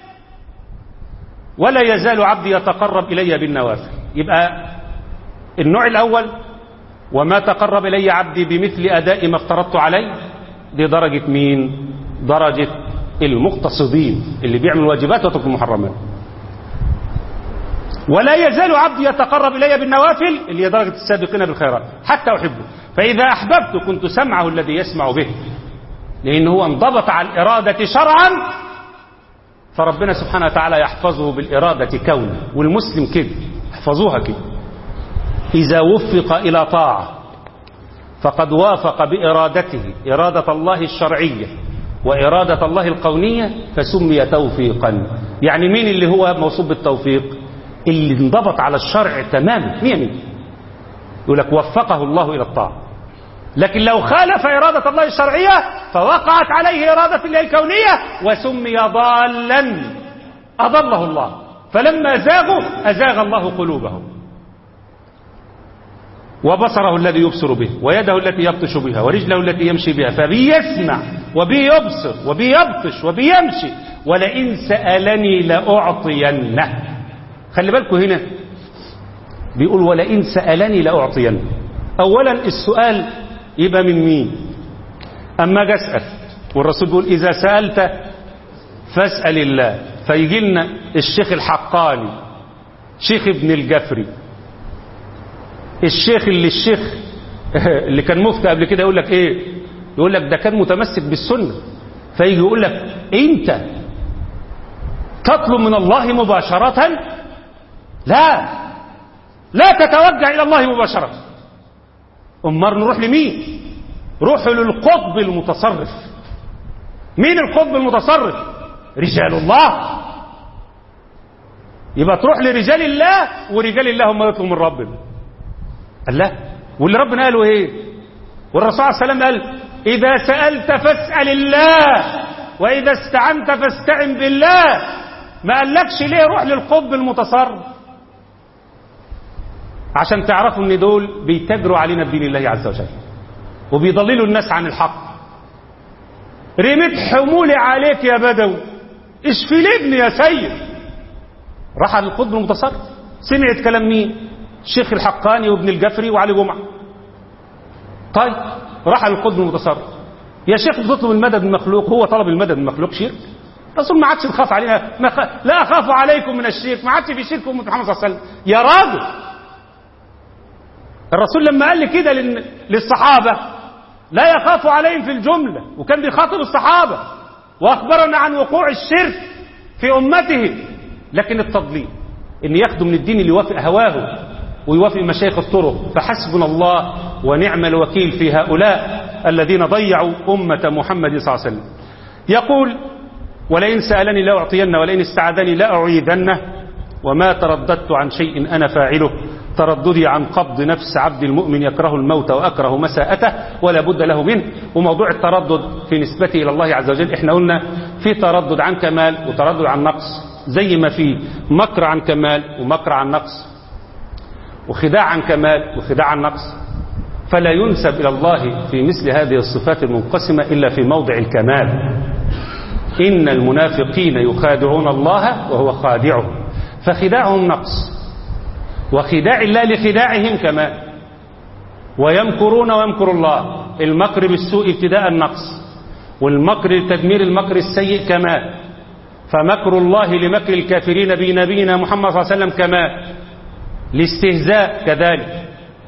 S1: ولا يزال عبدي يتقرب إلي بالنوافل يبقى النوع الأول وما تقرب إلي عبدي بمثل أداء ما افترضت عليه دي درجة مين درجة المقتصدين اللي بيعمل واجبات وترك المحرمات ولا يزال عبدي يتقرب إلي بالنوافل اللي هي درجة السابقين بالخيرات حتى أحبه فإذا أحببت كنت سمعه الذي يسمع به لأنه هو انضبط على الإرادة شرعا فربنا سبحانه وتعالى يحفظه بالإرادة كونه والمسلم كده احفظوها كده إذا وفق إلى طاعة فقد وافق بإرادته إرادة الله الشرعية وإرادة الله القونية فسمي توفيقا يعني مين اللي هو موصوب بالتوفيق اللي انضبط على الشرع تماما مية مية يقول لك وفقه الله إلى الطاعة لكن لو خالف إرادة الله الشرعية فوقعت عليه إرادة الله الكونية وسمي ضالا أضله الله فلما زاغوا أزاغ الله قلوبهم وبصره الذي يبصر به ويده التي يبطش بها ورجله التي يمشي بها فبي يسمع وبي يبصر وبي يبطش وبي يمشي ولئن سألني لأعطينه خلي بالكم هنا بيقول ولئن سألني لأعطينه أولا السؤال يبقى من مين أما أجي أسأل والرسول بيقول إذا سألت فاسأل الله فيجي لنا الشيخ الحقاني شيخ ابن الجفري الشيخ اللي الشيخ اللي كان مفتي قبل كده يقول لك ايه يقول لك ده كان متمسك بالسنة فيجي يقول لك انت تطلب من الله مباشرة لا لا تتوجه الى الله مباشرة امال نروح لمين روحوا للقطب المتصرف مين القطب المتصرف رجال الله يبقى تروح لرجال الله ورجال الله هم يطلبوا من ربنا قال لا واللي ربنا قاله ايه والرسول عليه السلام قال اذا سألت فاسأل الله واذا استعنت فاستعن بالله ما قالكش ليه روح للقطب المتصرف عشان تعرفوا ان دول بيتاجروا علينا بدين الله عز وجل وبيضللوا الناس عن الحق رميت حمولي عليك يا بدوي اشفي لي ابني يا سيد راح على القطب المتصرف سمعت كلام مين الشيخ الحقاني وابن الجفري وعلي جمعه طيب راح على القطب المتصرف يا شيخ بتطلب المدد من المخلوق هو طلب المدد من المخلوق شرك الرسول ما عادش تخاف علينا ما خ... لا اخاف عليكم من الشرك ما عادش في شرك امه محمد صلى الله عليه وسلم يا راجل الرسول لما قال لي كده لل... للصحابه لا يخاف عليهم في الجمله وكان بيخاطب الصحابه واخبرنا عن وقوع الشرك في امته لكن التضليل ان ياخدوا من الدين اللي يوافق هواه ويوافق مشايخ الطرق فحسبنا الله ونعم الوكيل في هؤلاء الذين ضيعوا أمة محمد صلى الله عليه وسلم يقول ولئن سألني لا أعطين ولئن استعاذني لا أعيذنه وما ترددت عن شيء أنا فاعله ترددي عن قبض نفس عبد المؤمن يكره الموت وأكره مساءته ولا بد له منه وموضوع التردد في نسبته إلى الله عز وجل احنا قلنا في تردد عن كمال وتردد عن نقص زي ما في مكر عن كمال ومكر عن نقص وخداع عن كمال وخداع عن نقص فلا ينسب إلى الله في مثل هذه الصفات المنقسمة إلا في موضع الكمال إن المنافقين يخادعون الله وهو خادعهم فخداعهم نقص وخداع الله لخداعهم كمال ويمكرون ويمكر الله المكر بالسوء ابتداء نقص والمكر لتدمير المكر السيء كمال فمكر الله لمكر الكافرين بنبينا محمد صلى الله عليه وسلم كمال الاستهزاء كذلك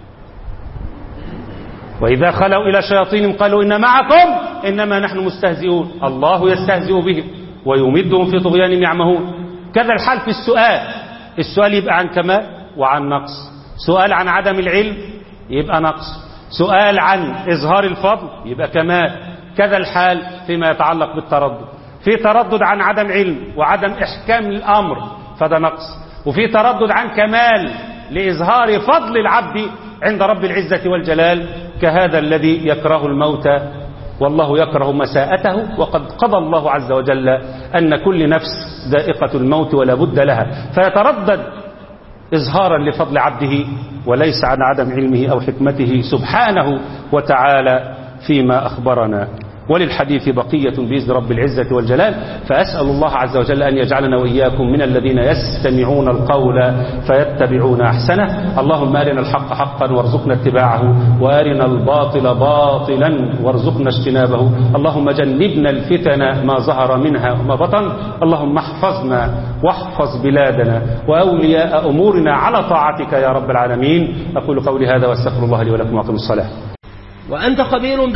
S1: وإذا خلوا إلى شياطين قالوا إن معكم إنما نحن مستهزئون الله يستهزئ بهم ويمدهم في طغيانهم يعمهون كذا الحال في السؤال السؤال يبقى عن كمال وعن نقص سؤال عن عدم العلم يبقى نقص سؤال عن إظهار الفضل يبقى كمال كذا الحال فيما يتعلق بالتردد في تردد عن عدم علم وعدم إحكام الأمر فده نقص وفي تردد عن كمال لإظهار فضل العبد عند رب العزة والجلال كهذا الذي يكره الموت والله يكره مساءته وقد قضى الله عز وجل أن كل نفس ذائقة الموت ولا بد لها فيتردد إظهارا لفضل عبده وليس عن عدم علمه أو حكمته سبحانه وتعالى فيما أخبرنا وللحديث بقية بإذن رب العزة والجلال فأسأل الله عز وجل أن يجعلنا وإياكم من الذين يستمعون القول فيتبعون أحسنه اللهم أرنا الحق حقا وارزقنا اتباعه وأرنا الباطل باطلا وارزقنا اجتنابه اللهم جنبنا الفتن ما ظهر منها وما بطن اللهم احفظنا واحفظ بلادنا وأولياء أمورنا على طاعتك يا رب العالمين أقول قولي هذا واستغفر الله لي ولكم وأقم الصلاة
S2: وأنت خبير